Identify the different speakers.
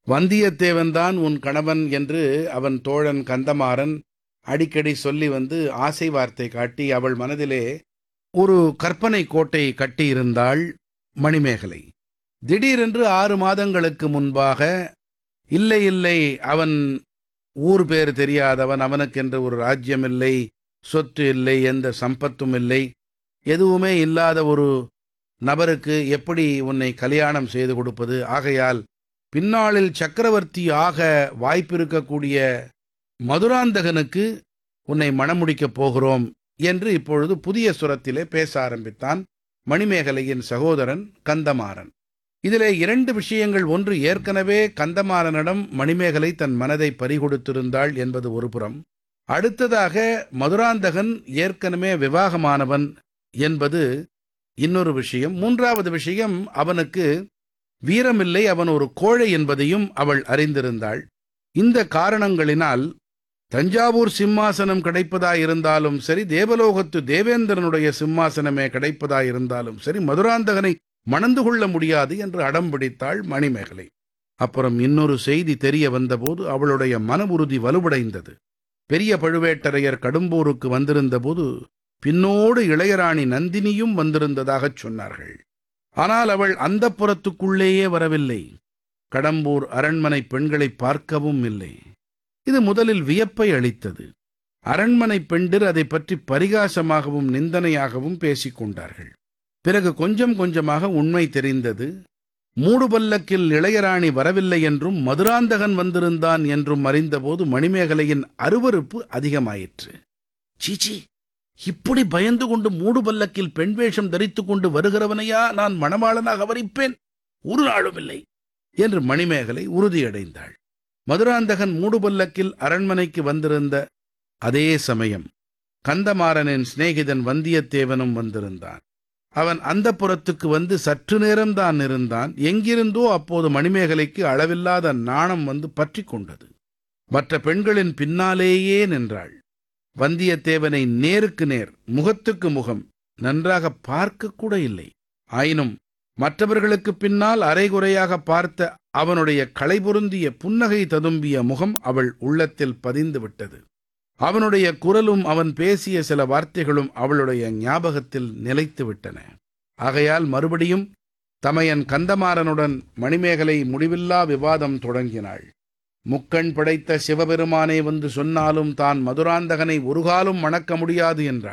Speaker 1: வந்தியத்தேவன்தான் உன் கணவன் என்று அவன் தோழன் கந்தமாறன் அடிக்கடி சொல்லி வந்து ஆசை வார்த்தை காட்டி அவள் மனதிலே ஒரு கற்பனை கோட்டை கட்டியிருந்தாள் மணிமேகலை திடீரென்று ஆறு மாதங்களுக்கு முன்பாக இல்லை இல்லை அவன் ஊர் பேர் தெரியாதவன் அவனுக்கென்று ஒரு ராஜ்யம் இல்லை சொத்து இல்லை எந்த சம்பத்தும் இல்லை எதுவுமே இல்லாத ஒரு நபருக்கு எப்படி உன்னை கல்யாணம் செய்து கொடுப்பது ஆகையால் பின்னாளில் சக்கரவர்த்தி ஆக வாய்ப்பிருக்கக்கூடிய மதுராந்தகனுக்கு உன்னை மணமுடிக்கப் போகிறோம் என்று இப்பொழுது புதிய சுரத்திலே பேச ஆரம்பித்தான் மணிமேகலையின் சகோதரன் கந்தமாறன் இதிலே இரண்டு விஷயங்கள் ஒன்று ஏற்கனவே கந்தமாறனிடம் மணிமேகலை தன் மனதை பறிகொடுத்திருந்தாள் என்பது ஒரு புறம் அடுத்ததாக மதுராந்தகன் ஏற்கனவே விவாகமானவன் என்பது இன்னொரு விஷயம் மூன்றாவது விஷயம் அவனுக்கு வீரமில்லை அவன் ஒரு கோழை என்பதையும் அவள் அறிந்திருந்தாள் இந்த காரணங்களினால் தஞ்சாவூர் சிம்மாசனம் கிடைப்பதாயிருந்தாலும் சரி தேவலோகத்து தேவேந்திரனுடைய சிம்மாசனமே கிடைப்பதாயிருந்தாலும் சரி மதுராந்தகனை மணந்து கொள்ள முடியாது என்று அடம் பிடித்தாள் மணிமேகலை அப்புறம் இன்னொரு செய்தி தெரிய வந்தபோது அவளுடைய மன உறுதி வலுவடைந்தது பெரிய பழுவேட்டரையர் கடும்பூருக்கு வந்திருந்தபோது பின்னோடு இளையராணி நந்தினியும் வந்திருந்ததாகச் சொன்னார்கள் ஆனால் அவள் அந்த புறத்துக்குள்ளேயே வரவில்லை கடம்பூர் அரண்மனை பெண்களை பார்க்கவும் இல்லை இது முதலில் வியப்பை அளித்தது அரண்மனை பெண்டிர் அதை பற்றி பரிகாசமாகவும் நிந்தனையாகவும் பேசிக் கொண்டார்கள் பிறகு கொஞ்சம் கொஞ்சமாக உண்மை தெரிந்தது மூடுபல்லக்கில் இளையராணி வரவில்லை என்றும் மதுராந்தகன் வந்திருந்தான் என்றும் அறிந்தபோது மணிமேகலையின் அருவருப்பு அதிகமாயிற்று சீச்சி இப்படி பயந்து கொண்டு மூடுபல்லக்கில் பெண் வேஷம் தரித்துக் கொண்டு வருகிறவனையா நான் மணவாளனாக வரிப்பேன் ஒரு நாளும் இல்லை என்று மணிமேகலை உறுதியடைந்தாள் மதுராந்தகன் மூடுபல்லக்கில் அரண்மனைக்கு வந்திருந்த அதே சமயம் கந்தமாறனின் சிநேகிதன் வந்தியத்தேவனும் வந்திருந்தான் அவன் அந்த புறத்துக்கு வந்து சற்று நேரம்தான் இருந்தான் எங்கிருந்தோ அப்போது மணிமேகலைக்கு அளவில்லாத நாணம் வந்து பற்றி கொண்டது மற்ற பெண்களின் பின்னாலேயே நின்றாள் வந்தியத்தேவனை நேருக்கு நேர் முகத்துக்கு முகம் நன்றாக பார்க்க கூட இல்லை ஆயினும் மற்றவர்களுக்கு பின்னால் அரைகுறையாக பார்த்த அவனுடைய களைபொருந்திய புன்னகை ததும்பிய முகம் அவள் உள்ளத்தில் பதிந்து விட்டது அவனுடைய குரலும் அவன் பேசிய சில வார்த்தைகளும் அவளுடைய ஞாபகத்தில் நிலைத்து விட்டன ஆகையால் மறுபடியும் தமையன் கந்தமாறனுடன் மணிமேகலை முடிவில்லா விவாதம் தொடங்கினாள் முக்கண் படைத்த சிவபெருமானே வந்து சொன்னாலும் தான் மதுராந்தகனை ஒரு காலும் மணக்க முடியாது என்றாள்